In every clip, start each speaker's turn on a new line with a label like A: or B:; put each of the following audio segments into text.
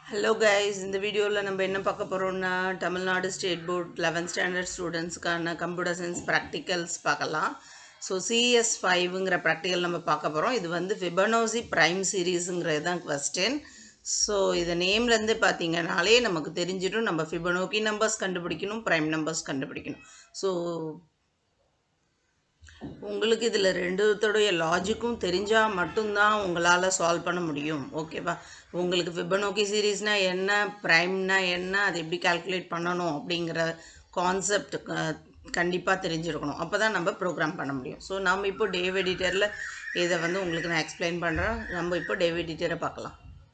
A: hello guys இந்த வீடியோவில் நம்ம என்ன பார்க்க போகிறோம்னா Tamil Nadu state board eleventh standard ஸ்டூடெண்ட்ஸ்க்கான கம்ப்யூட்டர் சயின்ஸ் ப்ராக்டிகல்ஸ் பார்க்கலாம் ஸோ சிஎஸ் ஃபைவ்ங்கிற ப்ராக்டிக்கல் நம்ம பார்க்க போகிறோம் இது வந்து ஃபிபனோசி ப்ரைம் சீரீஸுங்கிறது தான் கொஸ்டின் ஸோ இதை நேம்லேருந்து பார்த்தீங்கனாலே நமக்கு தெரிஞ்சிடும் நம்ம ஃபிபனோக்கி நம்பர்ஸ் கண்டுபிடிக்கணும் ப்ரைம் நம்பர்ஸ் கண்டுபிடிக்கணும் ஸோ உங்களுக்கு இதில் ரெண்டுத்தோடைய லாஜிக்கும் தெரிஞ்சால் மட்டும்தான் உங்களால் சால்வ் பண்ண முடியும் ஓகேவா உங்களுக்கு ஃபிபனோக்கி சீரீஸ்னால் என்ன ப்ரைம்னா என்ன அதை எப்படி கால்குலேட் பண்ணணும் அப்படிங்கிற கான்செப்ட் கண்டிப்பாக தெரிஞ்சிருக்கணும் அப்போ தான் நம்ம ப்ரோக்ராம் பண்ண முடியும் ஸோ நம்ம இப்போ டேவ் எடிட்டரில் இதை வந்து உங்களுக்கு நான் எக்ஸ்பிளைன் பண்ணுறேன் நம்ம இப்போ டேவ் எடிட்டரை பார்க்கலாம்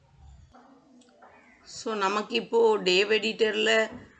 A: ஸோ நமக்கு இப்போது டேவ் எடிட்டரில்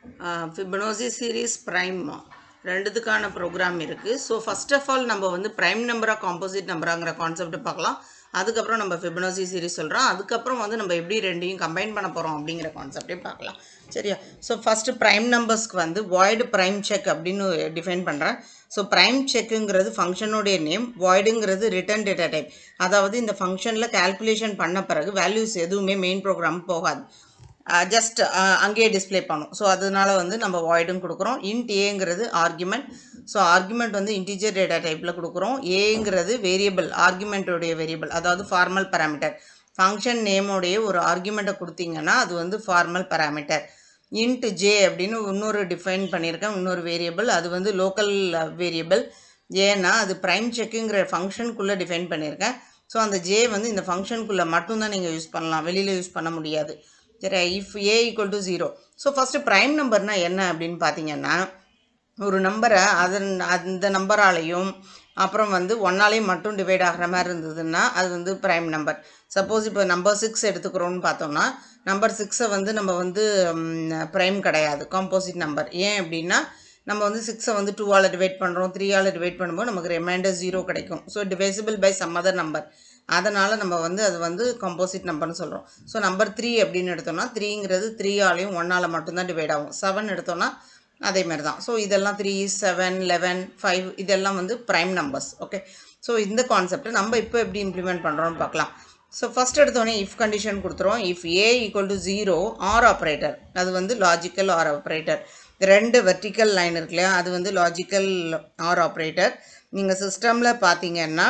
A: ஃபிபனோசி சீரீஸ் ப்ரைம் ரெண்டுத்துக்கான ப்ரோக்ராம் இருக்குது ஸோ ஃபஸ்ட் ஆஃப் ஆல் நம்ம வந்து ப்ரைம் நம்பராக காம்போசிட் நம்பராங்கிற கான்செப்ட் பார்க்கலாம் அதுக்கப்புறம் நம்ம ஃபிபனோசி சீரீஸ் சொல்கிறோம் அதுக்கப்புறம் வந்து நம்ம எப்படி ரெண்டையும் கம்பைன் பண்ண போகிறோம் அப்படிங்கிற கான்செப்டே பார்க்கலாம் சரியா ஸோ ஃபஸ்ட்டு ப்ரைம் நம்பர்ஸ்க்கு வந்து வாய்டு ப்ரைம் செக் அப்படின்னு டிஃபைன் பண்ணுறேன் ஸோ ப்ரைம் செக்குங்கிறது ஃபங்க்ஷனுடைய நேம் வாய்டுங்கிறது ரிட்டர்ன் டேட்டா டைப் அதாவது இந்த ஃபங்க்ஷனில் கால்குலேஷன் பண்ண பிறகு வேல்யூஸ் எதுவுமே மெயின் ப்ரோக்ராம் போகாது ஜஸ்ட் அங்கேயே டிஸ்பிளே பண்ணும் ஸோ அதனால வந்து நம்ம வாய்டும் கொடுக்குறோம் இன்ட் ஏங்கிறது ஆர்குமெண்ட் ஸோ ஆர்குமெண்ட் வந்து இன்டிஜர் டேட்டா டைப்பில் கொடுக்குறோம் ஏங்கிறது வேரியபிள் ஆர்குமெண்ட்டோடைய வேரியபிள் அதாவது ஃபார்மல் பேராமீட்டர் ஃபங்க்ஷன் நேமோடைய ஒரு ஆர்குமெண்ட்டை கொடுத்தீங்கன்னா அது வந்து ஃபார்மல் பேராமீட்டர் இன்ட் ஜே அப்படின்னு இன்னொரு டிஃபைன் பண்ணியிருக்கேன் இன்னொரு வேரியபிள் அது வந்து லோக்கல் வேரியபிள் ஏன்னா அது ப்ரைம் செக்குங்கிற ஃபங்க்ஷனுக்குள்ளே டிஃபைன் பண்ணியிருக்கேன் ஸோ அந்த ஜே வந்து இந்த ஃபங்க்ஷனுக்குள்ளே மட்டும்தான் நீங்கள் யூஸ் பண்ணலாம் வெளியில் யூஸ் பண்ண முடியாது சரி if A equal to zero so first prime நம்பர்னால் என்ன அப்படின்னு பார்த்தீங்கன்னா ஒரு நம்பரை அதன் அந்த நம்பராலையும் அப்புறம் வந்து ஒன்னாலையும் மட்டும் டிவைட் ஆகிற மாதிரி இருந்ததுன்னா அது வந்து ப்ரைம் நம்பர் சப்போஸ் இப்போ நம்பர் சிக்ஸ் எடுத்துக்கிறோன்னு பார்த்தோம்னா நம்பர் சிக்ஸை வந்து நம்ம வந்து ப்ரைம் கிடையாது காம்போசிட் நம்பர் ஏன் அப்படின்னா நம்ம வந்து சிக்ஸை வந்து டூவால் டிவைட் பண்ணுறோம் த்ரீயால் டிவைட் பண்ணும்போது நமக்கு ரிமைண்டர் ஜீரோ கிடைக்கும் so divisible by some other number அதனால் நம்ம வந்து அது வந்து கம்போசிட் நம்பர்னு சொல்கிறோம் ஸோ நம்பர் த்ரீ அப்படின்னு எடுத்தோம்னா த்ரீங்கிறது த்ரீயாலையும் ஒன்றால் மட்டும்தான் டிவைட் ஆகும் செவன் எடுத்தோம்னா அதே மாதிரி தான் ஸோ இதெல்லாம் த்ரீ செவன் லெவன் ஃபைவ் இதெல்லாம் வந்து ப்ரைம் நம்பர்ஸ் ஓகே ஸோ இந்த கான்செப்டை நம்ம இப்போ எப்படி இம்ப்ளிமெண்ட் பண்ணுறோம்னு பார்க்கலாம் ஸோ ஃபஸ்ட் எடுத்தோடனே இஃப் கண்டிஷன் கொடுத்துருவோம் if A equal to zero or operator அது வந்து லாஜிக்கல் ஆர் ஆப்ரேட்டர் ரெண்டு வெர்டிக்கல் லைன் இருக்கு இல்லையா அது வந்து லாஜிக்கல் ஆர் ஆப்ரேட்டர் நீங்கள் சிஸ்டமில் பார்த்தீங்கன்னா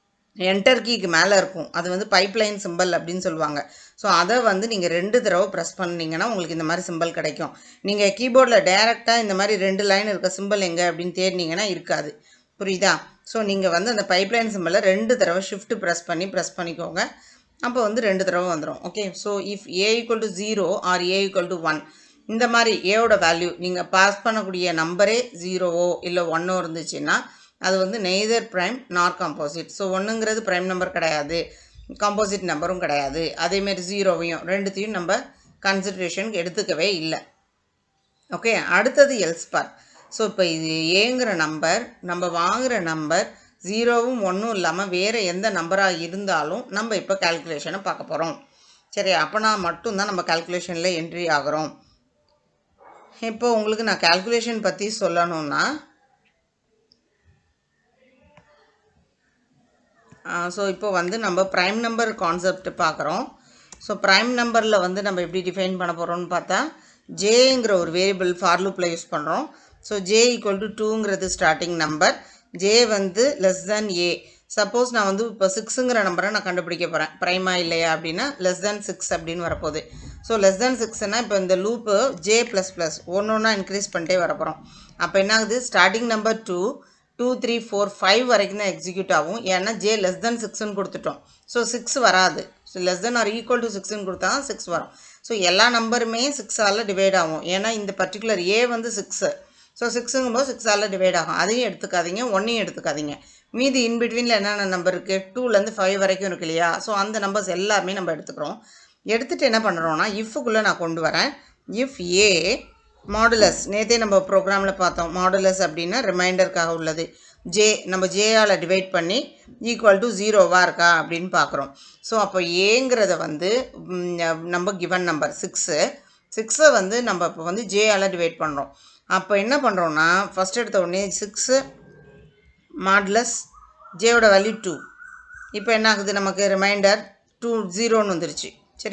A: என்டர் கீக்கு மேலே இருக்கும் அது வந்து பைப்லைன் சிம்பிள் அப்படின்னு சொல்லுவாங்க ஸோ அதை வந்து நீங்கள் ரெண்டு தடவை ப்ரெஸ் பண்ணிங்கன்னா உங்களுக்கு இந்த மாதிரி சிம்பிள் கிடைக்கும் நீங்கள் கீபோர்டில் டேரெக்டாக இந்த மாதிரி ரெண்டு லைன் இருக்க சிம்பிள் எங்கே அப்படின்னு தேடினீங்கன்னா இருக்காது புரியுதா ஸோ நீங்கள் வந்து அந்த பைப்லைன் சிம்பிளை ரெண்டு தடவை ஷிஃப்ட் ப்ரெஸ் பண்ணி ப்ரெஸ் பண்ணிக்கோங்க அப்போ வந்து ரெண்டு தடவை வந்துடும் okay so if A equal to zero or a equal to one இந்த மாதிரி ஏவோட வேல்யூ நீங்கள் பாஸ் பண்ணக்கூடிய நம்பரே ஜீரோவோ இல்லை ஒன்னோ இருந்துச்சுன்னா அது வந்து neither prime nor composite so ஒன்றுங்கிறது ப்ரைம் நம்பர் கிடையாது காம்போசிட் நம்பரும் கிடையாது அதேமாரி ஜீரோவையும் ரெண்டுத்தையும் நம்ம கன்சிட்ரேஷனுக்கு எடுத்துக்கவே இல்லை ஓகே அடுத்தது எல்ஸ் பார் ஸோ இப்போ இது ஏங்கிற நம்பர் நம்ம வாங்குகிற நம்பர் ஜீரோவும் ஒன்றும் இல்லாமல் வேறு எந்த நம்பராக இருந்தாலும் நம்ம இப்போ கால்குலேஷனை பார்க்க போகிறோம் சரி அப்போனா மட்டும்தான் நம்ம கால்குலேஷனில் என்ட்ரி ஆகிறோம் இப்போ உங்களுக்கு நான் கால்குலேஷன் பற்றி சொல்லணும்னா ஸோ இப்போ வந்து நம்ம ப்ரைம் நம்பர் கான்செப்ட் பார்க்குறோம் ஸோ ப்ரைம் நம்பரில் வந்து நம்ம எப்படி டிஃபைன் பண்ண போகிறோம்னு பார்த்தா ஜேங்கிற ஒரு வேரியபிள் ஃபார் லூப்பில் யூஸ் பண்ணுறோம் ஸோ ஜே ஈக்குவல் டு டூங்கிறது ஸ்டார்டிங் நம்பர் ஜே வந்து லெஸ் தேன் ஏ சப்போஸ் நான் வந்து இப்போ சிக்ஸுங்கிற நம்பரை நான் கண்டுபிடிக்க போகிறேன் ப்ரைமா இல்லையா அப்படின்னா லெஸ் தேன் சிக்ஸ் அப்படின்னு வரப்போகுது ஸோ லெஸ் தேன் சிக்ஸ்னால் இப்போ இந்த லூப்பு ஜே ப்ளஸ் ப்ளஸ் ஒன்று ஒன்றா இன்க்ரீஸ் பண்ணிட்டே வரப்போகிறோம் அப்போ என்ன ஆகுது starting number two two three four five வரைக்கும் தான் எக்ஸிக்யூட் ஆகும் ஏன்னா ஜே லெஸ் தென் சிக்ஸ்னு கொடுத்துட்டோம் ஸோ சிக்ஸ் வராது so less than or equal to சிக்ஸ்னு கொடுத்தா தான் சிக்ஸ் வரும் ஸோ எல்லா நம்பருமே சிக்ஸால் டிவைட் ஆகும் ஏன்னா இந்த பர்டிகுலர் ஏ வந்து சிக்ஸு ஸோ சிக்ஸுங்கும்போது சிக்ஸால் டிவைட் ஆகும் அதையும் எடுத்துக்காதீங்க ஒன்றையும் எடுத்துக்காதீங்க மீதி இன்பிட்வீனில் என்னென்ன நம்பர் இருக்குது டூலேருந்து ஃபைவ் வரைக்கும் இருக்கு இல்லையா ஸோ அந்த நம்பர்ஸ் எல்லாமே நம்ம எடுத்துக்கிறோம் எடுத்துகிட்டு என்ன பண்ணுறோன்னா இஃப்க்குள்ளே நான் கொண்டு வரேன் இஃப் ஏ மாடுலஸ் நேற்றே நம்ம ப்ரோக்ராமில் பார்த்தோம் மாடுலஸ் அப்படின்னா ரிமைண்டருக்காக உள்ளது ஜே நம்ம ஜேயால் டிவைட் பண்ணி ஈக்குவல் டு ஜீரோவாக இருக்கா அப்படின்னு பார்க்குறோம் ஸோ அப்போ ஏங்கிறத வந்து நம்ம கிவன் நம்பர் சிக்ஸு சிக்ஸை வந்து நம்ம இப்போ வந்து ஜேயால் டிவைட் பண்ணுறோம் அப்போ என்ன பண்ணுறோன்னா ஃபஸ்ட் எடுத்த உடனே சிக்ஸு மாட்லஸ் ஜேயோட வேல்யூ டூ இப்போ என்ன ஆகுது நமக்கு ரிமைண்டர் டூ ஜீரோன்னு வந்துருச்சு சரியா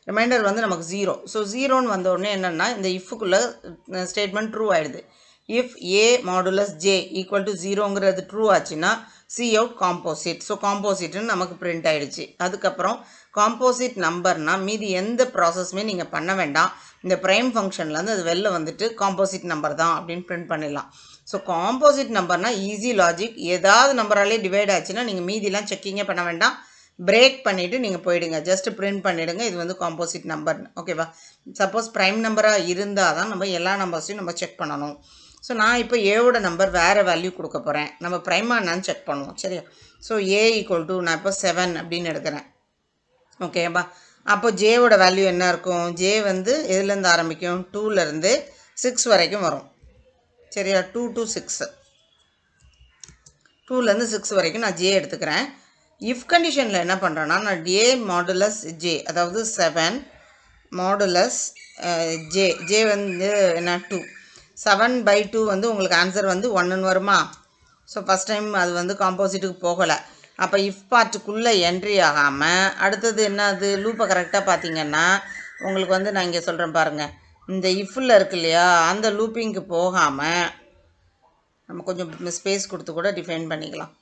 A: ரிமைண்டர் வந்து நமக்கு ஜீரோ ஸோ ஜீரோன்னு வந்த உடனே என்னென்னா இந்த இஃப்க்குள்ளே ஸ்டேட்மெண்ட் ட்ரூ ஆகிடுது if a modulus j equal to ஜீரோங்கிறது ட்ரூ ஆச்சுன்னா சி அவுட் காம்போசிட் ஸோ காம்போசிட்னு நமக்கு பிரிண்ட் ஆகிடுச்சு அதுக்கப்புறம் காம்போசிட் நம்பர்னா மீதி எந்த ப்ராசஸுமே நீங்கள் பண்ண வேண்டாம் இந்த ப்ரைம் ஃபங்க்ஷன்லேருந்து அது வெளில வந்துட்டு காம்போசிட் நம்பர் தான் அப்படின்னு பிரிண்ட் பண்ணிடலாம் ஸோ காம்போசிட் நம்பர்னால் ஈஸி லாஜிக் ஏதாவது நம்பராலே டிவைட் ஆச்சுன்னா நீங்கள் மீதிலாம் செக்கிங்கே பண்ண வேண்டாம் பிரேக் பண்ணிவிட்டு நீங்கள் போயிடுங்க ஜஸ்ட் பிரிண்ட் பண்ணிவிடுங்க இது வந்து காம்போசிட் நம்பர் ஓகேவா சப்போஸ் ப்ரைம் நம்பராக இருந்தால் தான் நம்ம எல்லா நம்பர்ஸையும் நம்ம செக் பண்ணணும் ஸோ நான் இப்போ ஏவோட நம்பர் வேறு வேல்யூ கொடுக்க போகிறேன் நம்ம ப்ரைமா என்னன்னு செக் பண்ணுவோம் சரியா ஸோ ஏ ஈக்குவல் டு நான் இப்போ செவன் அப்படின்னு எடுக்கிறேன் ஓகேப்பா அப்போ ஜேவோட வேல்யூ என்ன இருக்கும் ஜே வந்து எதுலேருந்து ஆரம்பிக்கும் டூலேருந்து சிக்ஸ் வரைக்கும் வரும் சரியா டூ டு சிக்ஸ் டூலேருந்து சிக்ஸ் வரைக்கும் நான் ஜே எடுத்துக்கிறேன் இஃப் கண்டிஷனில் என்ன பண்ணுறேன்னா நான் ஏ மாடுலஸ் ஜே அதாவது செவன் மாடுலஸ் ஜே ஜே வந்து என்ன டூ செவன் பை டூ வந்து உங்களுக்கு ஆன்சர் வந்து ஒன்றுன்னு வருமா ஸோ ஃபஸ்ட் டைம் அது வந்து காம்போசிட்டுக்கு போகலை அப்போ இஃப் பார்ட்டுக்குள்ளே என்ட்ரி ஆகாமல் அடுத்தது என்ன அது லூப்பை கரெக்டாக பார்த்தீங்கன்னா உங்களுக்கு வந்து நான் இங்கே சொல்கிறேன் பாருங்கள் இந்த இஃப்பில் இருக்கு இல்லையா அந்த லூப்பிங்க்கு போகாமல் நம்ம கொஞ்சம் ஸ்பேஸ் கொடுத்து கூட டிஃபைன் பண்ணிக்கலாம்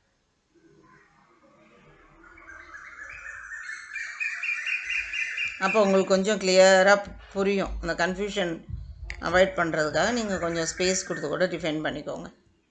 A: அப்போ உங்களுக்கு கொஞ்சம் கிளியராக புரியும் அந்த கன்ஃபியூஷன் அவாய்ட் பண்ணுறதுக்காக நீங்கள் கொஞ்சம் ஸ்பேஸ் கொடுத்து கூட டிஃபைன் பண்ணிக்கோங்க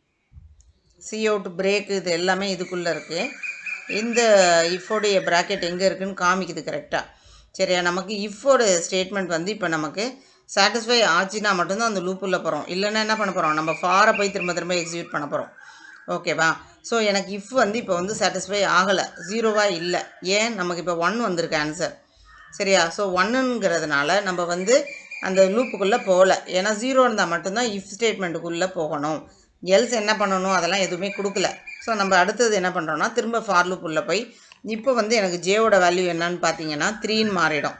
A: சி அவுட் பிரேக் இது எல்லாமே இதுக்குள்ளே இருக்குது இந்த இஃபோடைய ப்ராக்கெட் எங்கே இருக்குதுன்னு காமிக்குது கரெக்டாக சரியா நமக்கு இஃபோட ஸ்டேட்மெண்ட் வந்து இப்போ நமக்கு சாட்டிஸ்ஃபை ஆச்சுன்னா மட்டும்தான் அந்த லூப்புள்ள போகிறோம் இல்லைன்னா என்ன பண்ண போகிறோம் நம்ம ஃபாரை போய் திரும்ப திரும்ப எக்ஸிக்யூட் பண்ண போகிறோம் ஓகேவா ஸோ எனக்கு இஃப் வந்து இப்போ வந்து சாட்டிஸ்ஃபை ஆகலை ஜீரோவாக இல்லை ஏன் நமக்கு இப்போ ஒன் வந்திருக்கு ஆன்சர் சரியா ஸோ ஒன்னுங்கிறதுனால நம்ம வந்து அந்த லூப்புக்குள்ளே போகல ஏன்னா ஜீரோ இருந்தால் மட்டும்தான் இஃப் ஸ்டேட்மெண்ட்டுக்குள்ளே போகணும் எல்ஸ் என்ன பண்ணணும் அதெல்லாம் எதுவுமே கொடுக்கல ஸோ நம்ம அடுத்தது என்ன பண்ணுறோன்னா திரும்ப ஃபார் லூப் உள்ளே போய் இப்போ வந்து எனக்கு ஜேவோட வேல்யூ என்னன்னு பார்த்தீங்கன்னா த்ரீன்னு மாறிடும்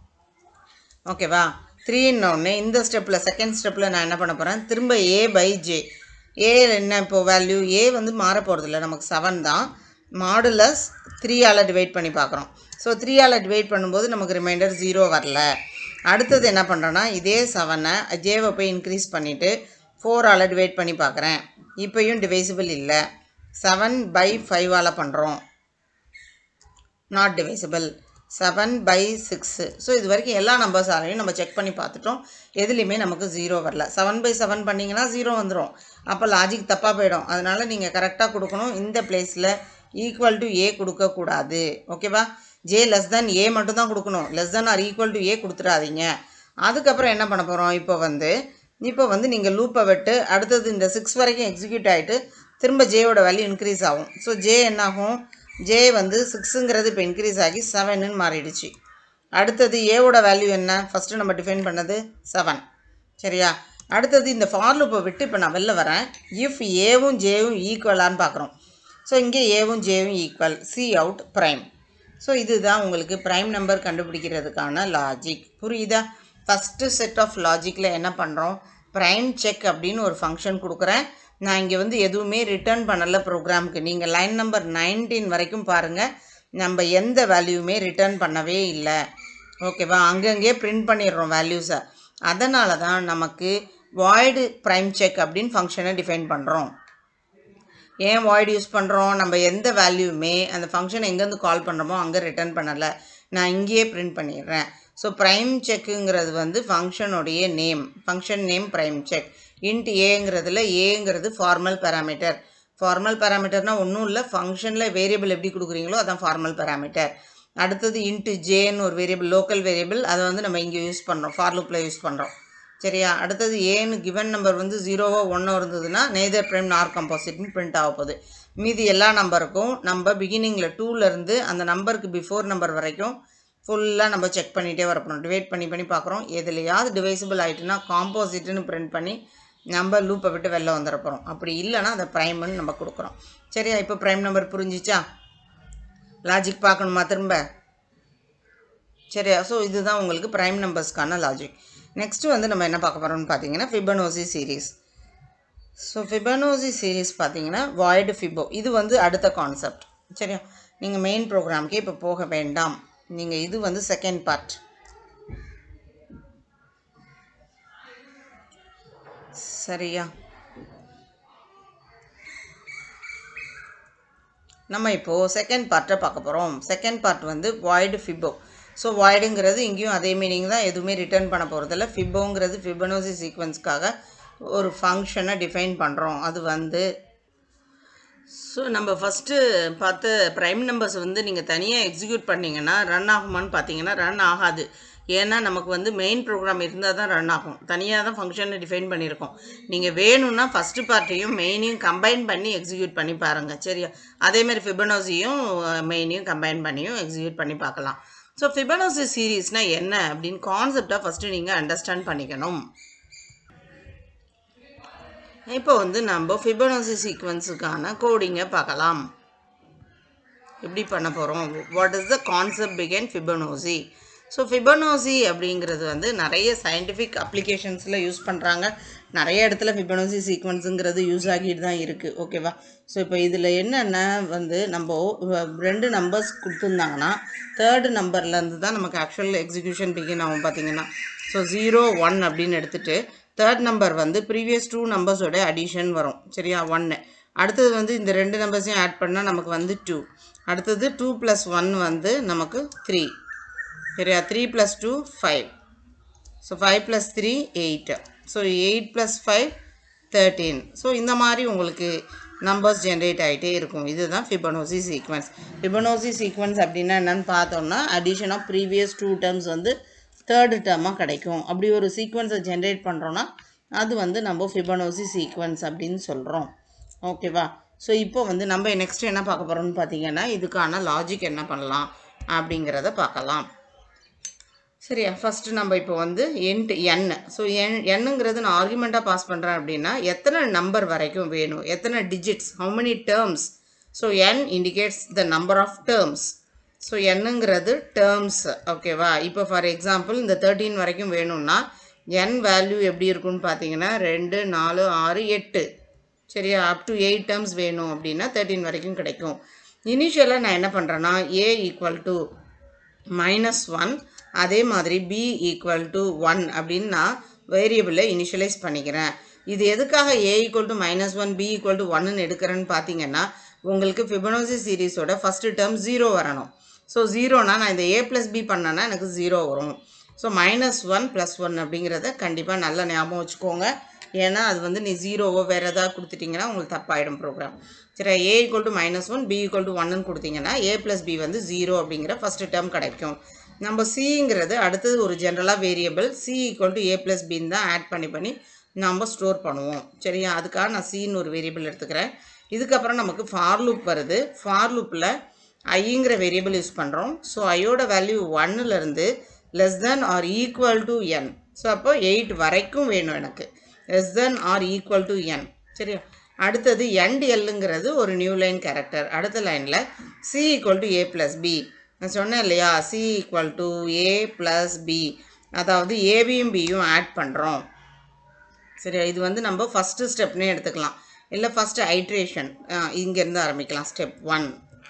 A: ஓகேவா த்ரீன்னொடனே இந்த ஸ்டெப்பில் செகண்ட் ஸ்டெப்பில் நான் என்ன பண்ண போகிறேன் திரும்ப ஏ பை ஜே ஏ என்ன இப்போ வேல்யூ ஏ வந்து மாற போகிறதில்ல நமக்கு செவன் தான் மாடுலஸ் த்ரீயால் டிவைட் பண்ணி பார்க்குறோம் ஸோ த்ரீயால் டிவைட் பண்ணும்போது நமக்கு ரிமைண்டர் ஜீரோ வரல அடுத்தது என்ன பண்ணுறோன்னா இதே செவனை ஜேவை போய் இன்க்ரீஸ் பண்ணிவிட்டு ஃபோரால் டிவைட் பண்ணி பார்க்குறேன் இப்போயும் டிவைசிபிள் இல்லை செவன் பை ஃபைவால் பண்ணுறோம் not divisible seven by six so இது வரைக்கும் எல்லா நம்பர்ஸாலையும் நம்ம செக் பண்ணி பார்த்துட்டோம் எதுலேயுமே நமக்கு ஜீரோ வரல செவன் பை செவன் பண்ணிங்கன்னா ஜீரோ வந்துடும் அப்போ லாஜிக் தப்பாக போயிடும் அதனால் நீங்கள் கரெக்டாக கொடுக்கணும் இந்த பிளேஸில் ஈக்குவல் டு ஏ கொடுக்கக்கூடாது ஓகேவா ஜே லெஸ் தென் ஏ மட்டும் தான் கொடுக்கணும் less than or equal to a கொடுத்துடாதீங்க அதுக்கப்புறம் என்ன பண்ண போகிறோம் இப்போ வந்து இப்போ வந்து நீங்கள் லூப்பை விட்டு அடுத்தது இந்த சிக்ஸ் வரைக்கும் எக்ஸிக்யூட் ஆகிட்டு திரும்ப ஜேயோட வேல்யூ இன்க்ரீஸ் ஆகும் ஸோ ஜே என்னாகும் ஜே வந்து சிக்ஸுங்கிறது இப்போ இன்க்ரீஸ் ஆகி செவன்னு மாறிடுச்சு அடுத்தது ஏவோட வேல்யூ என்ன ஃபஸ்ட்டு நம்ம டிஃபைன் பண்ணது செவன் சரியா அடுத்தது இந்த ஃபார் லூப்பை விட்டு இப்போ நான் வெளில வரேன் இஃப் ஏவும் ஜேவும் ஈக்குவலான்னு பார்க்குறோம் ஸோ இங்கே ஏவும் ஜேவும் equal cout prime so இதுதான் உங்களுக்கு ப்ரைம் நம்பர் கண்டுபிடிக்கிறதுக்கான லாஜிக் புரியுதா ஃபஸ்ட்டு செட் ஆஃப் லாஜிக்கில் என்ன பண்ணுறோம் ப்ரைம் செக் அப்படின்னு ஒரு ஃபங்க்ஷன் கொடுக்குறேன் நான் இங்கே வந்து எதுவுமே ரிட்டர்ன் பண்ணலை ப்ரோக்ராமுக்கு நீங்கள் லைன் நம்பர் நைன்டீன் வரைக்கும் பாருங்கள் நம்ம எந்த வேல்யூவுமே ரிட்டர்ன் பண்ணவே இல்லை ஓகேவா அங்கங்கே பிரிண்ட் பண்ணிடுறோம் வேல்யூஸை அதனால தான் நமக்கு வாய்டு ப்ரைம் செக் அப்படின்னு ஃபங்க்ஷனை டிஃபைன் பண்ணுறோம் ஏன் வாய்டு யூஸ் பண்ணுறோம் நம்ம எந்த வேல்யூவுமே அந்த ஃபங்க்ஷனை எங்கேருந்து கால் பண்ணுறோமோ அங்கே ரிட்டர்ன் பண்ணலை நான் இங்கேயே பிரிண்ட் பண்ணிடுறேன் ஸோ ப்ரைம் செக்குங்கிறது வந்து ஃபங்க்ஷனுடைய name function name prime check int ஏங்கிறதுல ஏங்கிறது ஃபார்மல் பேராமீட்டர் ஃபார்மல் பேராமீட்டர்னால் ஒன்றும் இல்லை ஃபங்க்ஷனில் வேரியபிள் எப்படி கொடுக்குறீங்களோ அதான் ஃபார்மல் பேராமீட்டர் அடுத்தது இன்ட்டு ஜேன்னு ஒரு வேரியபிள் லோக்கல் வேரியபிள் அதை வந்து நம்ம இங்கே யூஸ் பண்ணுறோம் ஃபார் லூப்பில் யூஸ் பண்ணுறோம் சரியா அடுத்தது ஏன்னு கிவன் நம்பர் வந்து ஜீரோவோ ஒன்றோ இருந்ததுன்னா நேதர் ப்ரைம் நார் கம்போசிட்னு பிரிண்ட் ஆக போகுது மீதி எல்லா நம்பருக்கும் நம்ம பிகினிங்கில் டூலேருந்து அந்த நம்பருக்கு பிஃபோர் நம்பர் வரைக்கும் ஃபுல்லாக நம்ம செக் பண்ணிகிட்டே வரப்போம் டிவைட் பண்ணி பண்ணி பார்க்குறோம் எதுலையாவது டிவைசிபிள் ஆகிட்டுனா காம்போசிட்னு பிரிண்ட் பண்ணி நம்ம லூப்பை விட்டு வெளில வந்துட அப்படி இல்லைன்னா அதை ப்ரைம்னு நம்ம கொடுக்குறோம் சரியா இப்போ ப்ரைம் நம்பர் புரிஞ்சிச்சா லாஜிக் பார்க்கணுமா திரும்ப சரியா ஸோ இதுதான் உங்களுக்கு ப்ரைம் நம்பர்ஸ்க்கான லாஜிக் நெக்ஸ்ட்டு வந்து நம்ம என்ன பார்க்க போகிறோம்னு பார்த்தீங்கன்னா Fibonacci series so Fibonacci series பார்த்தீங்கன்னா வாய்டு ஃபிபோ இது வந்து அடுத்த கான்செப்ட் சரியா நீங்கள் மெயின் ப்ரோக்ராம்க்கே இப்போ போக வேண்டாம் நீங்கள் இது வந்து செகண்ட் பார்ட் சரியா நம்ம இப்போது செகண்ட் பார்ட்டை பார்க்க போகிறோம் செகண்ட் பார்ட் வந்து வாய்டு ஃபிபோ ஸோ வாய்டுங்கிறது இங்கேயும் அதே மீனிங் தான் எதுவுமே ரிட்டர்ன் பண்ண போகிறதில்ல ஃபிபோங்கிறது ஃபிபனோசி சீக்வன்ஸ்க்காக ஒரு ஃபங்க்ஷனை டிஃபைன் பண்ணுறோம் அது வந்து ஸோ நம்ம ஃபஸ்ட்டு பார்த்த ப்ரைம் நம்பர்ஸ் வந்து நீங்கள் தனியாக எக்ஸிக்யூட் பண்ணிங்கன்னா ரன் ஆகுமான்னு பார்த்தீங்கன்னா ரன் ஆகாது ஏன்னா நமக்கு வந்து மெயின் ப்ரோக்ராம் இருந்தால் தான் ரன் ஆகும் தனியாக தான் ஃபங்க்ஷனை டிஃபைன் பண்ணியிருக்கோம் நீங்கள் வேணும்னா ஃபஸ்ட்டு பார்ட்டையும் மெயினையும் கம்பைன் பண்ணி எக்ஸிக்யூட் பண்ணி பாருங்கள் சரியா அதேமாதிரி ஃபிபனோசியும் மெயினையும் கம்பைன் பண்ணியும் எக்ஸிக்யூட் பண்ணி பார்க்கலாம் ஸோ ஃபிபனோசி சீரீஸ்னால் என்ன அப்படின்னு கான்செப்டாக ஃபஸ்ட்டு நீங்கள் அண்டர்ஸ்டாண்ட் பண்ணிக்கணும் இப்போ வந்து நம்ம ஃபிபனோசி சீக்வன்ஸுக்கான கோடிங்கை பார்க்கலாம் எப்படி பண்ண போகிறோம் what is the concept begin Fibonacci so Fibonacci அப்படிங்கிறது வந்து நிறைய சயின்டிஃபிக் அப்ளிகேஷன்ஸில் யூஸ் பண்ணுறாங்க நிறைய இடத்துல ஃபிபனோசி சீக்வன்ஸுங்கிறது யூஸ் ஆகிட்டு தான் இருக்குது ஓகேவா ஸோ இப்போ இதில் என்னென்ன வந்து நம்ம ரெண்டு நம்பர்ஸ் கொடுத்துருந்தாங்கன்னா தேர்டு நம்பர்லேருந்து தான் நமக்கு ஆக்சுவல் எக்ஸிக்யூஷன் பிகின் ஆகும் பார்த்தீங்கன்னா ஸோ ஜீரோ ஒன் அப்படின்னு எடுத்துகிட்டு தேர்ட் நம்பர் வந்து ப்ரீவியஸ் டூ நம்பர்ஸோட அடிஷன் வரும் சரியா ஒன்று அடுத்தது வந்து இந்த ரெண்டு நம்பர்ஸையும் ஆட் பண்ணால் நமக்கு வந்து டூ அடுத்தது டூ ப்ளஸ் ஒன் வந்து நமக்கு த்ரீ சரியா three plus two five so five plus three eight so eight plus five thirteen so இந்த மாதிரி உங்களுக்கு நம்பர்ஸ் ஜென்ரேட் ஆகிட்டே இருக்கும் இதுதான் ஃபிபனோசி சீக்வன்ஸ் ஃபிபனோசி சீக்வன்ஸ் அப்படின்னா என்னென்னு பார்த்தோம்னா addition of previous two terms வந்து தேர்டு டேர்மாக கிடைக்கும் அப்படி ஒரு சீக்வன்ஸை ஜென்ரேட் பண்ணுறோன்னா அது வந்து நம்ம ஃபிபனோசி சீக்வன்ஸ் அப்படின்னு சொல்கிறோம் ஓகேவா ஸோ இப்போ வந்து நம்ம நெக்ஸ்ட் என்ன பார்க்க போகிறோம்னு பார்த்தீங்கன்னா இதுக்கான லாஜிக் என்ன பண்ணலாம் அப்படிங்கிறத பார்க்கலாம் சரியா ஃபஸ்ட்டு நம்ம இப்போ வந்து என்ட் என் ஸோ என் என்னங்கிறது நான் ஆர்குமெண்ட்டாக பாஸ் பண்ணுறேன் அப்படின்னா எத்தனை நம்பர் வரைக்கும் வேணும் எத்தனை digits how many terms so n indicates the number of terms so என்னங்கிறது டேர்ம்ஸ் ஓகேவா இப்போ ஃபார் எக்ஸாம்பிள் இந்த தேர்ட்டீன் வரைக்கும் வேணும்னா என் வேல்யூ எப்படி இருக்குன்னு பார்த்தீங்கன்னா ரெண்டு நாலு ஆறு எட்டு சரியா அப் டு எயிட் டேர்ம்ஸ் வேணும் அப்படின்னா தேர்ட்டீன் வரைக்கும் கிடைக்கும் இனிஷியலாக நான் என்ன பண்ணுறேன்னா a equal to minus one அதே மாதிரி பி ஈக்குவல் டு ஒன் அப்படின்னு நான் வேரியபிளை இனிஷியலைஸ் பண்ணிக்கிறேன் இது எதுக்காக a equal to minus one b equal to ஒன்னு எடுக்கிறேன்னு பார்த்தீங்கன்னா உங்களுக்கு ஃபிபனோசி சீரீஸோட ஃபஸ்ட்டு டேர்ம் ஜீரோ வரணும் ஸோ ஜீரோனா நான் இந்த ஏ ப்ளஸ் பி பண்ணேன்னா எனக்கு ஜீரோ வரும் so minus one plus one அப்படிங்கிறத கண்டிப்பாக நல்லா ஞாபகம் வச்சுக்கோங்க ஏன்னா அது வந்து நீ ஜீரோவோ வேறு ஏதாவது கொடுத்துட்டிங்கன்னா உங்களுக்கு தப்பாயிடும் ப்ரோக்ராம் சரி a equal to minus one b equal to ஒன்னு கொடுத்தீங்கன்னா ஏ ப்ளஸ் பி வந்து ஜீரோ அப்படிங்கிற ஃபஸ்ட்டு டேர்ம் கிடைக்கும் நம்ம சிங்கிறது அடுத்தது ஒரு ஜென்ரலாக variable c equal to a plus பின்னு தான் ஆட் பண்ணி பண்ணி நம்ம ஸ்டோர் பண்ணுவோம் சரியா அதுக்காக நான் சின்னு ஒரு வேரியபிள் எடுத்துக்கிறேன் இதுக்கப்புறம் நமக்கு ஃபார் லூப் வருது ஃபார் லூப்பில் ஐங்கிற வேரியபிள் யூஸ் பண்ணுறோம் ஸோ ஐயோட வேல்யூ ஒன்னுலேருந்து less than or equal to n so அப்போ எயிட் வரைக்கும் வேணும் எனக்கு less than or equal to n சரியா அடுத்தது எண்ட் எல்லுங்கிறது ஒரு நியூ லைன் கேரக்டர் அடுத்த லைனில் c equal to a plus b நான் சொன்னேன் இல்லையா c equal to a plus b அதாவது ஏபியும் பியும் ஆட் பண்ணுறோம் சரியா இது வந்து நம்ம ஃபஸ்ட்டு ஸ்டெப்னே எடுத்துக்கலாம் இல்லை ஃபஸ்ட்டு ஐட்ரேஷன் இங்கேருந்து ஆரம்பிக்கலாம் ஸ்டெப் ஒன்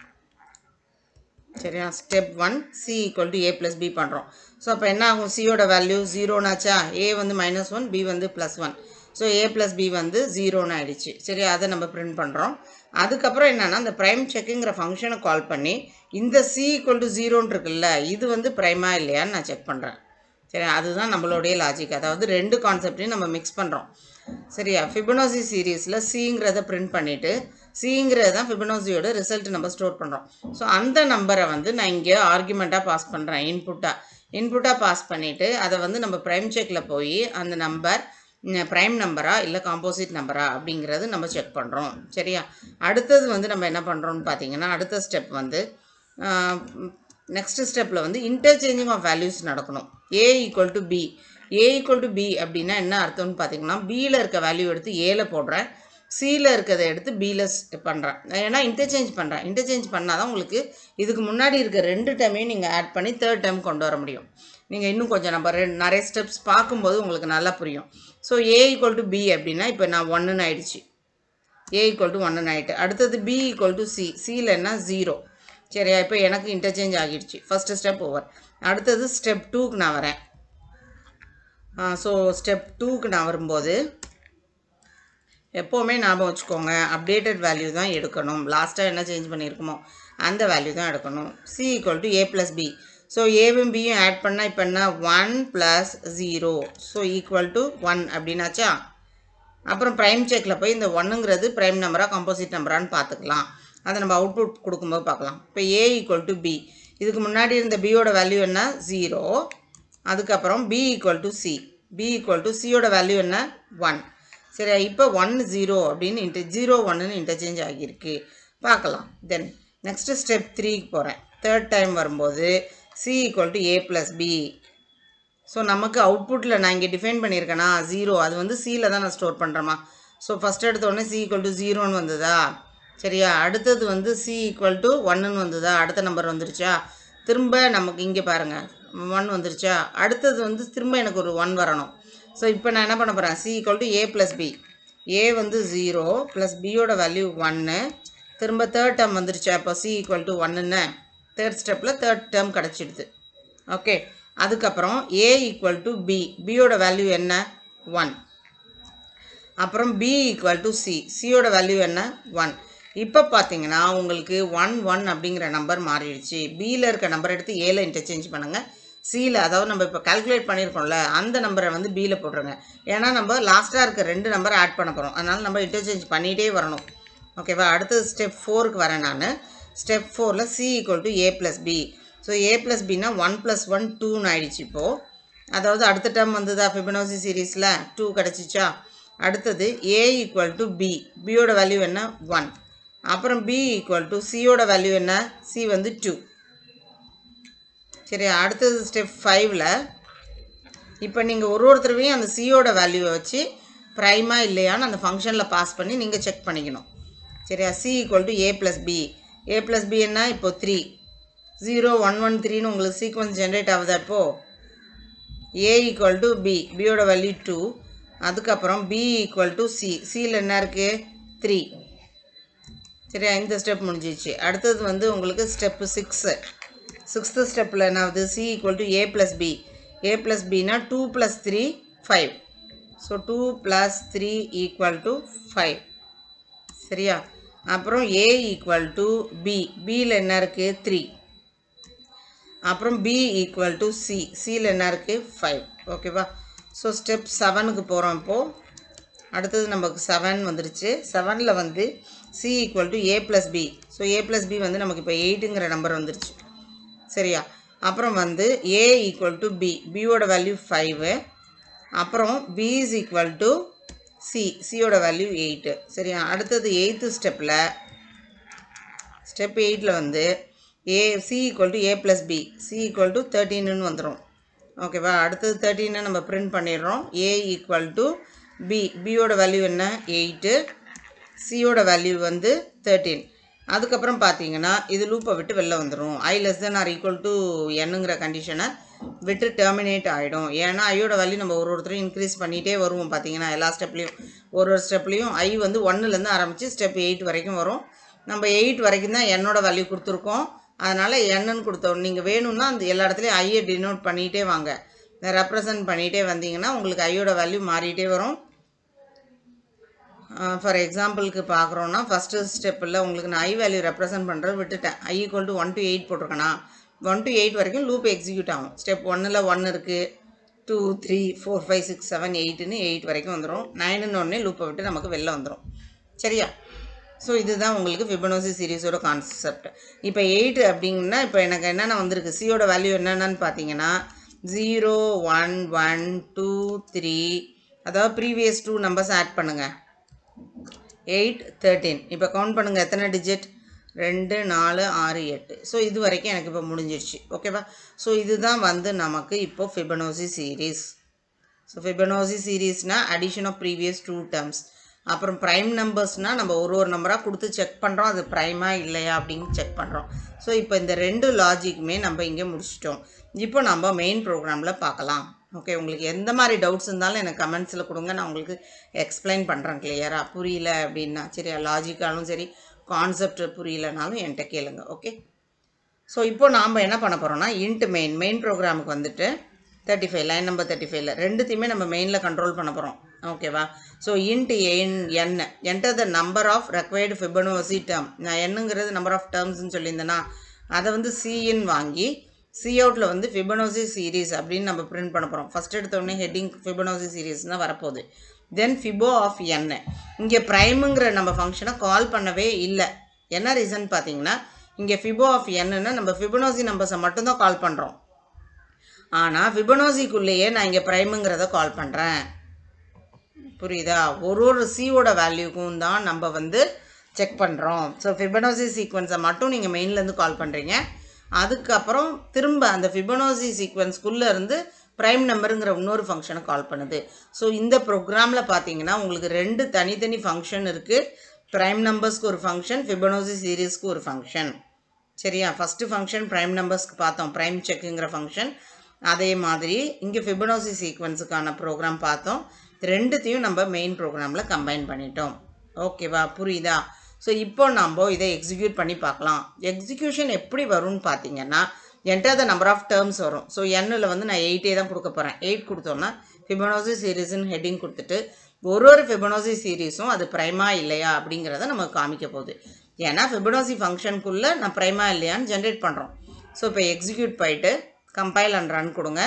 A: சரியா step one c equal to a plus b பண்ணுறோம் ஸோ அப்போ என்ன ஆகும் சியோட வேல்யூ ஜீரோனாச்சா ஏ வந்து மைனஸ் ஒன் பி வந்து plus one so a plus b வந்து ஜீரோன்னு ஆயிடுச்சு சரி அதை நம்ம பிரிண்ட் பண்ணுறோம் அதுக்கப்புறம் என்னென்னா அந்த ப்ரைம் செக்குங்கிற ஃபங்க்ஷனை கால் பண்ணி இந்த சி ஈக்குவல் டு ஜீரோன்னு இருக்குல்ல இது வந்து ப்ரைமா இல்லையான்னு நான் செக் பண்ணுறேன் சரி அதுதான் நம்மளுடைய லாஜிக் அதாவது ரெண்டு கான்செப்டையும் நம்ம மிக்ஸ் பண்ணுறோம் சரியா ஃபிபனோசி சீரீஸில் சிங்கிறத பிரிண்ட் பண்ணிவிட்டு சிங்கிறது தான் ஃபிபனோசியோட ரிசல்ட் நம்ம ஸ்டோர் பண்ணுறோம் ஸோ அந்த நம்பரை வந்து நான் இங்கே ஆர்குமெண்ட்டாக பாஸ் பண்ணுறேன் இன்புட்டாக இன்புட்டாக பாஸ் பண்ணிவிட்டு அதை வந்து நம்ம ப்ரைம் செக்கில் போய் அந்த நம்பர் ப்ரைம் நம்பரா இல்லை காம்போசிட் நம்பரா அப்படிங்கிறது நம்ம செக் பண்ணுறோம் சரியா அடுத்தது வந்து நம்ம என்ன பண்ணுறோம்னு பார்த்தீங்கன்னா அடுத்த ஸ்டெப் வந்து நெக்ஸ்ட் ஸ்டெப்பில் வந்து இன்டர்சேஞ்சிங் ஆஃப் வேல்யூஸ் நடக்கணும் a equal to b a equal to b அப்படின்னா என்ன அர்த்தம்னு பார்த்தீங்கன்னா பியில் இருக்க வேல்யூ எடுத்து ஏல போடுறேன் சியில் இருக்கிறத எடுத்து பியில் பண்ணுறேன் ஏன்னா இன்டர்சேஞ்ச் பண்ணுறேன் இன்டர்சேஞ்ச் பண்ணால் தான் உங்களுக்கு இதுக்கு முன்னாடி இருக்க ரெண்டு டைமையும் நீங்கள் ஆட் பண்ணி தேர்ட் டைம் கொண்டு வர முடியும் நீங்கள் இன்னும் கொஞ்சம் நம்ம ரெண்டு நிறைய ஸ்டெப்ஸ் பார்க்கும்போது உங்களுக்கு நல்லா புரியும் so a equal to b அப்படின்னா இப்போ நான் ஒன்றுன்னு ஆயிடுச்சு ஏ ஈக்குவல் டு ஒன்றுன்னு ஆகிட்டு அடுத்தது பி ஈக்குவல் டு சி சியில் என்ன ஜீரோ சரியா இப்போ எனக்கு இன்டர்சேஞ்ச் ஆகிடுச்சு ஃபஸ்ட்டு ஸ்டெப் ஓவர் அடுத்தது ஸ்டெப் டூக்கு நான் வரேன் ஸோ ஸ்டெப் டூக்கு நான் வரும்போது எப்போவுமே ஞாபகம் வச்சுக்கோங்க அப்டேட்டட் வேல்யூ தான் எடுக்கணும் லாஸ்ட்டாக என்ன சேஞ்ச் பண்ணியிருக்குமோ அந்த வேல்யூ தான் எடுக்கணும் c equal to a plus b so ஏவும் பியும் ஆட் பண்ணால் இப்போ என்ன one plus zero so equal to one அப்படின்னாச்சா அப்புறம் ப்ரைம் செக்கில் போய் இந்த ஒன்னுங்கிறது ப்ரைம் நம்பராக கம்போசிட் நம்பரான்னு பார்த்துக்கலாம் அதை நம்ம அவுட்புட் கொடுக்கும்போது பார்க்கலாம் இப்போ ஏ ஈக்குவல் டு பி இதுக்கு முன்னாடி இருந்த பியோட வேல்யூ என்ன ஜீரோ அதுக்கப்புறம் b equal to c b equal to சியோட வேல்யூ என்ன ஒன் சரியா இப்போ ஒன் ஜீரோ அப்படின்னு இன்ட்டு ஜீரோ ஒன்னு இன்டர்சேஞ்ச் ஆகியிருக்கு பார்க்கலாம் தென் நெக்ஸ்ட்டு ஸ்டெப் த்ரீக்கு போகிறேன் தேர்ட் டைம் வரும்போது c equal to a plus b so நமக்கு அவுட்புட்டில் நான் இங்கே டிஃபைன் பண்ணியிருக்கேனா ஜீரோ அது வந்து சியில் தான் நான் ஸ்டோர் பண்ணுறேமா ஸோ ஃபஸ்ட் எடுத்த உடனே சி ஈக்குவல் டு ஜீரோன்னு வந்ததா சரியா அடுத்தது வந்து சி ஈக்குவல் டு ஒன்னுன்னு வந்ததா அடுத்த நம்பர் வந்துருச்சா திரும்ப நமக்கு இங்கே பாருங்கள் ஒன் வந்துருச்சா அடுத்தது வந்து திரும்ப எனக்கு ஒரு ஒன் வரணும் ஸோ இப்போ நான் என்ன பண்ண போகிறேன் c equal to a plus b a வந்து ஜீரோ ப்ளஸ் பியோட வேல்யூ ஒன்று திரும்ப தேர்ட் டேர்ம் வந்துருச்சா இப்போ சி ஈக்குவல் டு ஒன்னுன்னு தேர்ட் ஸ்டெப்பில் தேர்ட் டேர்ம் கிடச்சிடுது ஓகே அதுக்கப்புறம் ஏ ஈக்குவல் டு பி பியோட வேல்யூ என்ன ஒன் அப்புறம் பி ஈக்குவல் டு சி சியோட வேல்யூ என்ன ஒன் இப்போ பார்த்தீங்கன்னா உங்களுக்கு ஒன் ஒன் அப்படிங்கிற நம்பர் மாறிடுச்சு பியில் இருக்க நம்பர் எடுத்து ஏல இன்டர்சேஞ்ச் பண்ணுங்கள் சியில் அதாவது நம்ம இப்போ கால்குலேட் பண்ணியிருக்கோம்ல அந்த நம்பரை வந்து பியில் போட்டுருங்க ஏன்னா நம்ம லாஸ்ட்டாக இருக்க ரெண்டு நம்பரை ஆட் பண்ண போகிறோம் அதனால் நம்ம இன்டர்சேஞ்ச் பண்ணிகிட்டே வரணும் ஓகேவா அடுத்தது ஸ்டெப் ஃபோருக்கு வரேன் நான் ஸ்டெப் ஃபோரில் c equal to a plus b so a plus பின்னா ஒன் ப்ளஸ் ஒன் டூன்னு ஆயிடுச்சு இப்போது அதாவது அடுத்த டேர்ம் வந்ததா ஃபிபனோசி சீரீஸில் டூ கிடச்சிச்சா அடுத்தது ஏ ஈக்குவல் டு பி பியோட வேல்யூ என்ன ஒன் அப்புறம் பி ஈக்குவல் டு சியோட வேல்யூ என்ன சி வந்து டூ சரி அடுத்தது ஸ்டெப் ஃபைவ்ல இப்போ நீங்கள் ஒரு ஒருத்தரவையும் அந்த சியோட வேல்யூவை வச்சு ப்ரைமா இல்லையான்னு அந்த ஃபங்க்ஷனில் பாஸ் பண்ணி நீங்கள் செக் பண்ணிக்கணும் சரியா c equal to a plus b a plus b என்ன இப்போ த்ரீ ஜீரோ ஒன் ஒன் த்ரீன்னு உங்களுக்கு சீக்வன்ஸ் ஜென்ரேட் ஆகுது அப்போது ஏ ஈக்குவல் டு பி பியோட வேல்யூ டூ அதுக்கப்புறம் பி ஈக்குவல் டு சி சியில் என்ன இருக்குது த்ரீ சரியா இந்த ஸ்டெப் முடிஞ்சிச்சு அடுத்தது வந்து உங்களுக்கு ஸ்டெப்பு சிக்ஸு சிக்ஸ்த்து ஸ்டெப்பில் என்ன ஆகுது c equal to a plus b a plus பினா two plus three five so two plus three equal to five சரியா அப்புறம் ஏ ஈக்குவல் டு பி பியில் என்ன இருக்குது த்ரீ அப்புறம் பி ஈக்குவல் டு சி சியில் என்ன இருக்குது ஃபைவ் ஓகேவா ஸோ ஸ்டெப் செவனுக்கு போகிறோம் இப்போது அடுத்தது நமக்கு செவன் வந்துருச்சு செவனில் வந்து c equal to a plus b so a plus b வந்து நமக்கு இப்போ எயிட்டுங்கிற நம்பர் வந்துருச்சு சரியா அப்புறம் வந்து ஏ ஈக்குவல் டு பி பியோட வேல்யூ ஃபைவு அப்புறம் b is equal to c சியோட வேல்யூ எயிட்டு சரியா அடுத்தது எயித்து ஸ்டெப்பில் ஸ்டெப் எயிட்டில் வந்து a c equal to a plus b c equal to தேர்ட்டீன்னு வந்துடும் ஓகேவா அடுத்தது தேர்ட்டீனை நம்ம பிரிண்ட் பண்ணிடுறோம் ஏ ஈக்குவல் டு பி பியோட வேல்யூ என்ன எயிட்டு சியோட வேல்யூ வந்து தேர்ட்டீன் அதுக்கப்புறம் பார்த்தீங்கன்னா இது லூப்பை விட்டு வெளில வந்துடும் i less than or equal to என்னங்கிற கண்டிஷனை விட்டு டெர்மினேட் ஆகிடும் ஏன்னா ஐயோட வேல்யூ நம்ம ஒரு ஒருத்தரும் இன்க்ரீஸ் பண்ணிகிட்டே வருவோம் பார்த்தீங்கன்னா எல்லா ஸ்டெப்லேயும் ஒரு ஒரு ஸ்டெப்லேயும் ஐ வந்து ஒன்றுலேருந்து ஆரம்பித்து ஸ்டெப் எயிட் வரைக்கும் வரும் நம்ம எயிட் வரைக்கும் தான் என்னோட வேல்யூ கொடுத்துருக்கோம் அதனால் என்னன்னு கொடுத்தோம் நீங்கள் வேணும்னா அந்த எல்லா இடத்துலையும் ஐயை டினோட் பண்ணிகிட்டே வாங்க ரெப்ரசன்ட் பண்ணிகிட்டே வந்தீங்கன்னா உங்களுக்கு ஐயோட வேல்யூ மாறிட்டே வரும் ஃபார் எக்ஸாம்பிளுக்கு பார்க்குறோன்னா ஃபஸ்ட்டு ஸ்டெப்பில் உங்களுக்கு நான் ஐ வேல்யூ ரெப்ரசன்ட் பண்ணுறது விட்டுட்டேன் i equal to one to eight போட்டிருக்கேனா ஒன் டு எயிட் வரைக்கும் லூப் எக்ஸிக்யூட் ஆகும் ஸ்டெப் ஒன்னில் ஒன் இருக்குது two three four five six seven எயிட்டுன்னு எயிட் வரைக்கும் வந்துடும் நைனுன்னு ஒன்றே லூப்பை விட்டு நமக்கு வெளில வந்துடும் சரியா ஸோ இதுதான் உங்களுக்கு ஃபிபனோசி சீரிஸோட கான்செப்ட் இப்போ எயிட் அப்படிங்கன்னா இப்போ எனக்கு என்னென்ன வந்திருக்கு சியோட வேல்யூ என்னென்னு பார்த்தீங்கன்னா zero one one two three அதாவது ப்ரீவியஸ் டூ நம்பர்ஸ் ஆட் பண்ணுங்கள் எயிட் தேர்ட்டீன் இப்போ கவுண்ட் பண்ணுங்கள் எத்தனை டிஜிட் ரெண்டு நாலு ஆறு எட்டு ஸோ இது வரைக்கும் எனக்கு இப்போ முடிஞ்சிருச்சு ஓகேவா ஸோ இதுதான் வந்து நமக்கு இப்போ ஃபிபனோசி சீரீஸ் ஸோ ஃபிபனோசி சீரீஸ்னால் addition of previous two terms அப்புறம் ப்ரைம் நம்பர்ஸ்னால் நம்ம ஒரு ஒரு நம்பராக கொடுத்து செக் பண்ணுறோம் அது ப்ரைமா இல்லையா அப்படின்னு செக் பண்ணுறோம் ஸோ இப்போ இந்த ரெண்டு லாஜிக்குமே நம்ம இங்கே முடிச்சிட்டோம் இப்போ நம்ம மெயின் ப்ரோக்ராமில் பார்க்கலாம் ஓகே உங்களுக்கு எந்த மாதிரி டவுட்ஸ் இருந்தாலும் எனக்கு கமெண்ட்ஸில் கொடுங்க நான் உங்களுக்கு எக்ஸ்பிளைன் பண்ணுறேன் கிளியராக புரியல அப்படின்னா சரியா லாஜிக்காலும் சரி கான்செப்ட் புரியலனாலும் என்கிட்ட கேளுங்க ஓகே ஸோ இப்போ நாம் என்ன பண்ண போகிறோம்னா இன்ட் மெயின் மெயின் ப்ரோக்ராமுக்கு வந்துட்டு thirty five line number thirty ஃபைவ்ல ரெண்டுத்தையுமே நம்ம மெயினில் கண்ட்ரோல் பண்ண போகிறோம் ஓகேவா so int n n enter the number of required Fibonacci term நான் என்னங்கிறது நம்பர் ஆஃப் டேர்ம்ஸ்னு சொல்லியிருந்தேன்னா அதை வந்து சிஇன் வாங்கி சி அவுட்டில் வந்து ஃபிபனோசி சீரீஸ் அப்படின்னு நம்ம பிரிண்ட் பண்ண போகிறோம் ஃபஸ்ட் எடுத்தோடனே ஹெட்டிங் ஃபிபனோசி சீரீஸ் தான் வரப்போகுது தென் ஃபிபோ ஆஃப் என் இங்கே ப்ரைமுங்கிற நம்ம ஃபங்க்ஷனை கால் பண்ணவே இல்லை என்ன ரீசன் பார்த்தீங்கன்னா இங்கே ஃபிபோ ஆஃப் என்னன்னா நம்ம ஃபிபனோசி நம்பர்ஸை மட்டும்தான் கால் பண்ணுறோம் ஆனால் ஃபிபனோசிக்குள்ளேயே நான் இங்கே ப்ரைமுங்கிறத கால் பண்ணுறேன் புரியுதா ஒரு ஒரு சியோட வேல்யூக்கும் தான் நம்ம வந்து செக் பண்ணுறோம் ஸோ ஃபிபனோசி சீக்வன்ஸை மட்டும் நீங்கள் மெயின்லேருந்து கால் பண்ணுறீங்க அதுக்கப்புறம் திரும்ப அந்த ஃபிபனோசி சீக்வன்ஸ்குள்ளே இருந்து ப்ரைம் நம்பருங்கிற இன்னொரு ஃபங்க்ஷனை கால் பண்ணுது ஸோ இந்த ப்ரோக்ராமில் பார்த்தீங்கன்னா உங்களுக்கு ரெண்டு தனித்தனி ஃபங்க்ஷன் இருக்குது ப்ரைம் நம்பர்ஸ்க்கு ஒரு ஃபங்க்ஷன் ஃபிபனோசி சீரீஸ்க்கு ஒரு ஃபங்க்ஷன் சரியா ஃபஸ்ட்டு ஃபங்க்ஷன் ப்ரைம் நம்பர்ஸ்க்கு பார்த்தோம் ப்ரைம் செக்குங்கிற ஃபங்க்ஷன் அதே மாதிரி இங்கே ஃபிபனோசி சீக்வன்ஸுக்கான ப்ரோக்ராம் பார்த்தோம் ரெண்டுத்தையும் நம்ம மெயின் ப்ரோக்ராமில் கம்பைன் பண்ணிட்டோம் ஓகேவா புரியுதா ஸோ இப்போ நம்ம இதை எக்ஸிக்யூட் பண்ணி பார்க்கலாம் எக்ஸிக்யூஷன் எப்படி வரும்னு பார்த்தீங்கன்னா enter the number of terms வரும் ஸோ எண்ணில் வந்து நான் எயிட்டே தான் கொடுக்க போகிறேன் எயிட் கொடுத்தோன்னா ஃபிபனோசி சீரீஸ்னு ஹெட்டிங் கொடுத்துட்டு ஒரு ஒரு ஃபிபனோசி சீரீஸும் அது ப்ரைமா இல்லையா அப்படிங்கிறத நமக்கு காமிக்க போகுது ஏன்னா ஃபிபனோசி ஃபங்க்ஷனுக்குள்ளே நான் ப்ரைமா இல்லையான்னு ஜென்ரேட் பண்ணுறோம் ஸோ இப்போ எக்ஸிக்யூட் போயிட்டு கம்பைல் அண்ட் ரன் கொடுங்க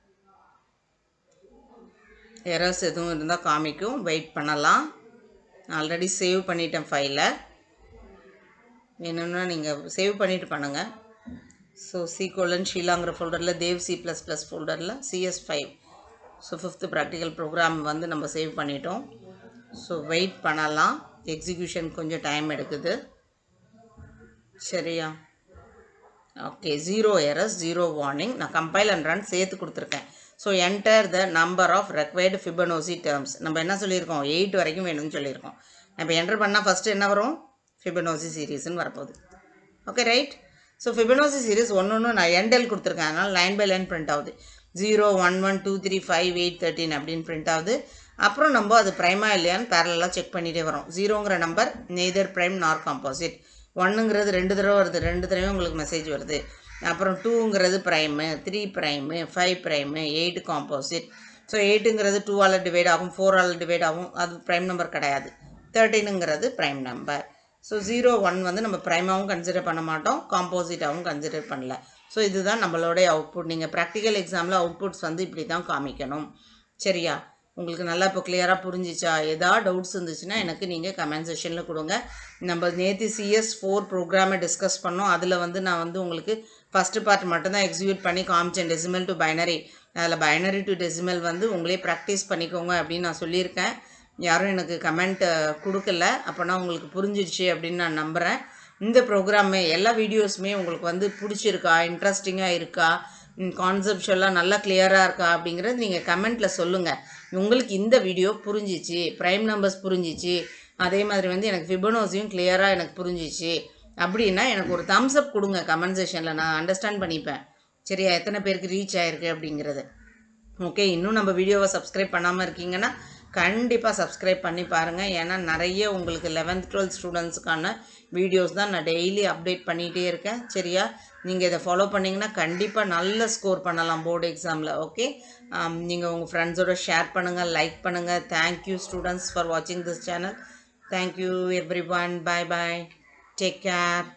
A: எரர்ஸ் எதுவும் இருந்தால் காமிக்கும் வெயிட் பண்ணலாம் ஆல்ரெடி சேவ் பண்ணிட்டேன் ஃபைலை வேணும்னா நீங்கள் சேவ் பண்ணிவிட்டு பண்ணுங்கள் ஸோ சி கோலன் ஷீலாங்கிற ஃபோல்டரில் தேவ் சி ப்ளஸ் ப்ளஸ் ஃபோல்டரில் CS five so fifth practical program வந்து நம்ம சேவ் பண்ணிட்டோம் ஸோ வெயிட் பண்ணலாம் எக்ஸிக்யூஷன் கொஞ்சம் டைம் எடுக்குது சரியா okay zero errors zero warning நான் கம்பைல் அண்ட் ரன் சேர்த்து கொடுத்துருக்கேன் so enter the number of required Fibonacci terms நம்ம என்ன சொல்லியிருக்கோம் எயிட் வரைக்கும் வேணும்னு சொல்லியிருக்கோம் இப்போ என்டர் பண்ணால் ஃபஸ்ட்டு என்ன வரும் ஃபிபனோசி சீரீஸ்னு வரப்போகுது okay right so Fibonacci series ஒன்று ஒன்று நான் என்டெல் கொடுத்துருக்கேன் அதனால் லைன் பை லைன் பிரிண்ட் ஆகுது zero one one two three five eight thirteen அப்படின்னு பிரிண்ட் ஆகுது அப்புறம் நம்ம அது ப்ரைமா இல்லையான்னு பேரலாக செக் பண்ணிகிட்டே வரோம் ஜீரோங்கிற number neither prime nor composite ஒன்னுங்கிறது ரெண்டு தடவை வருது ரெண்டு தடவை உங்களுக்கு மெசேஜ் வருது அப்புறம் டூங்கிறது prime three prime five prime eight composite so எயிட்டுங்கிறது டூவால் டிவைட் ஆகும் ஃபோரால் டிவைட் ஆகும் அது ப்ரைம் நம்பர் கிடையாது தேர்ட்டீனுங்கிறது prime number so zero one வந்து நம்ம ப்ரைமாவும் கன்சிடர் பண்ண மாட்டோம் காம்போசிட்டாகவும் கன்சிடர் பண்ணல ஸோ இதுதான் நம்மளுடைய அவுட்புட் நீங்கள் ப்ராக்டிக்கல் எக்ஸாமில் அவுட்புட்ஸ் வந்து இப்படி தான் காமிக்கணும் சரியா உங்களுக்கு நல்லா இப்போ கிளியராக புரிஞ்சிச்சா ஏதாவது டவுட்ஸ் இருந்துச்சுன்னா எனக்கு நீங்கள் கமெண்ட் செஷனில் கொடுங்க நம்ம நேற்று சிஎஸ் ஃபோர் ப்ரோக்ராமை டிஸ்கஸ் பண்ணோம் அதில் வந்து நான் வந்து உங்களுக்கு ஃபஸ்ட்டு பார்ட் மட்டும்தான் எக்ஸிக்யூட் பண்ணி காமிச்சேன் டெசிமல் டு பைனரி அதில் பைனரி டு டெசிமல் வந்து உங்களே ப்ராக்டிஸ் பண்ணிக்கோங்க அப்படின்னு நான் சொல்லியிருக்கேன் யாரும் எனக்கு கமெண்ட் கொடுக்கல அப்போனா உங்களுக்கு புரிஞ்சிடுச்சு அப்படின்னு நான் நம்புகிறேன் இந்த ப்ரோக்ராமே எல்லா வீடியோஸுமே உங்களுக்கு வந்து பிடிச்சிருக்கா இன்ட்ரெஸ்டிங்காக இருக்கா கான்செப்ஷுவலாக நல்லா கிளியராக இருக்கா அப்படிங்கிறது நீங்கள் கமெண்ட்டில் சொல்லுங்கள் உங்களுக்கு இந்த வீடியோ புரிஞ்சிச்சு ப்ரைம் நம்பர்ஸ் புரிஞ்சிச்சு அதே மாதிரி வந்து எனக்கு ஃபிபனோஸையும் கிளியராக எனக்கு புரிஞ்சிச்சு அப்படின்னா எனக்கு ஒரு தம்ஸ் அப் கொடுங்க கமெண்ட் செஷனில் நான் அண்டர்ஸ்டாண்ட் பண்ணிப்பேன் சரியா எத்தனை பேருக்கு ரீச் ஆயிருக்கு அப்படிங்கிறது ஓகே இன்னும் நம்ம வீடியோவை சப்ஸ்கிரைப் பண்ணாமல் இருக்கீங்கன்னா கண்டிப்பாக சப்ஸ்கிரைப் பண்ணி பாருங்கள் ஏன்னா நிறைய உங்களுக்கு லெவன்த் டுவெல்த் ஸ்டூடெண்ட்ஸுக்கான வீடியோஸ் தான் நான் டெய்லி அப்டேட் பண்ணிகிட்டே இருக்கேன் சரியா நீங்கள் இதை ஃபாலோ பண்ணிங்கன்னா கண்டிப்பாக நல்ல ஸ்கோர் பண்ணலாம் போர்டு எக்ஸாமில் ஓகே நீங்கள் உங்கள் ஃப்ரெண்ட்ஸோட ஷேர் பண்ணுங்கள் லைக் பண்ணுங்கள் தேங்க்யூ ஸ்டூடெண்ட்ஸ் ஃபார் வாட்சிங் this channel thank you everyone bye bye take care